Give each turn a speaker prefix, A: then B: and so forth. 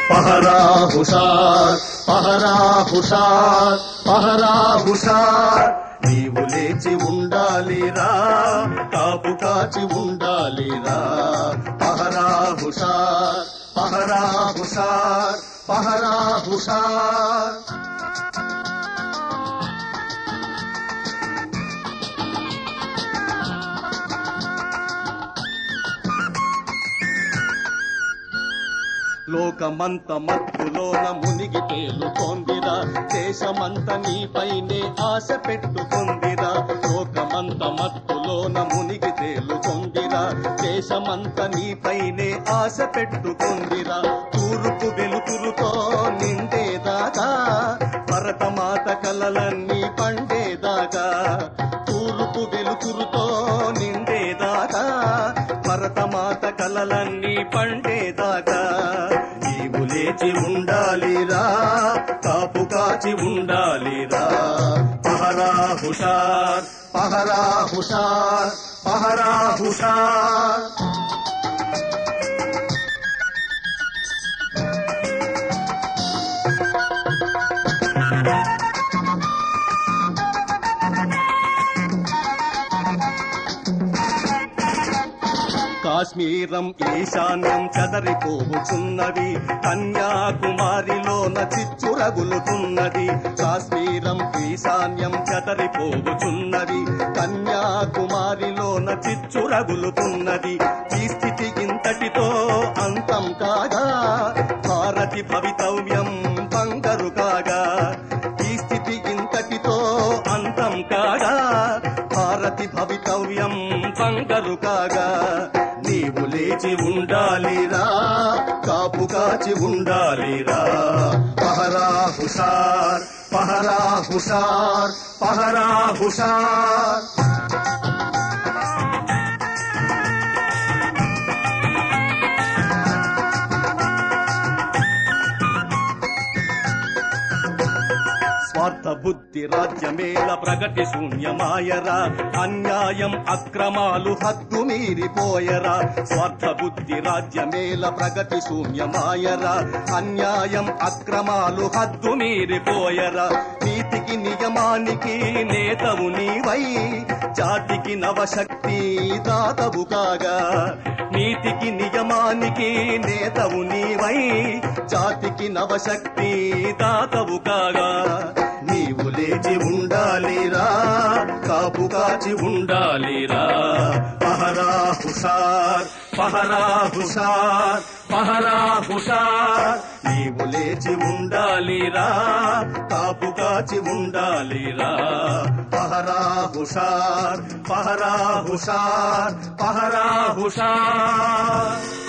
A: పహరా హుషార్ పహరా హుషార్ పహరా హుషార్ నీవు లేచి ఉండాలిరా కాపు కాచి ఉండాలిరా పహరా హుషార్ పహరా హుషార్ పహరా హుషార్ లోకమంత మత్తులోన మునిగి తేలుతోందిరా దేశమంత నీపైనే ఆశ పెట్టుకుందిరా లోకమంత మత్తులోన మునిగి తేలుతోందిరా దేశమంత నీపైనే ఆశ పెట్టుకుందిరా తూర్పు వెలుతురుతో నిండేదాకా భరతమాత కలలన్నీ పండేదాకా తూర్పు వెలుతురుతో నిండేదాకా భరతమాత కలలన్నీ పండేదాకా నీవు లేచి ఉండాలిరా కాపు కాచి ఉండాలిరా పహరా హుషార్ పహరా హుషార్ పహరా హుషార్ కాశ్మీరం ఈశాన్యం చెదరిపోవుచున్నది కన్యాకుమారిలోన చిచ్చురగులుతున్నది కాశ్మీరం ఈశాన్యం చెదరిపోవుచున్నది కన్యాకుమారిలోన చిచ్చురగులుతున్నది ఈ స్థితి ఇంతటితో అంతం కాగా భారతి భవితవ్యం బంగరు కాగా ఈ స్థితి ఇంతటితో అంతం కాగా భారతి భవితవ్యం బంగరు కాగా నీవు లేచి ఉండాలిరా కాపు కాచి ఉండాలిరా పహరా హుషార్ పహరా హుషార్ పహరా హుషార్ స్వార్థ బుద్ధి రాజ్యమేల ప్రగతి శూన్యమాయరా అన్యాయం అక్రమాలు హద్దు మీరిపోయరా స్వార్థ బుద్ధి రాజ్యమేల ప్రగతి శూన్యమాయరా అన్యాయం అక్రమాలు హద్దు మీరిపోయరా నీతికి నియమానికి నేతవు నీవై జాతికి నవశక్తి దాతవు కాగా నీతికి నియమానికి నేతవు నీవై జాతికి నవశక్తి దాతవు కాగా నీవు లేచి ఉండాలిరా కాపు కాచి ఉండాలిరా పహరా హుషార్ పహరా హుషార్ పహరా హుషార్ నీవు లేచి ఉండాలిరా కాపు కాచి ఉండాలిరా పహరా హుషార్ పహరా హుషార్ పహరా హుషార్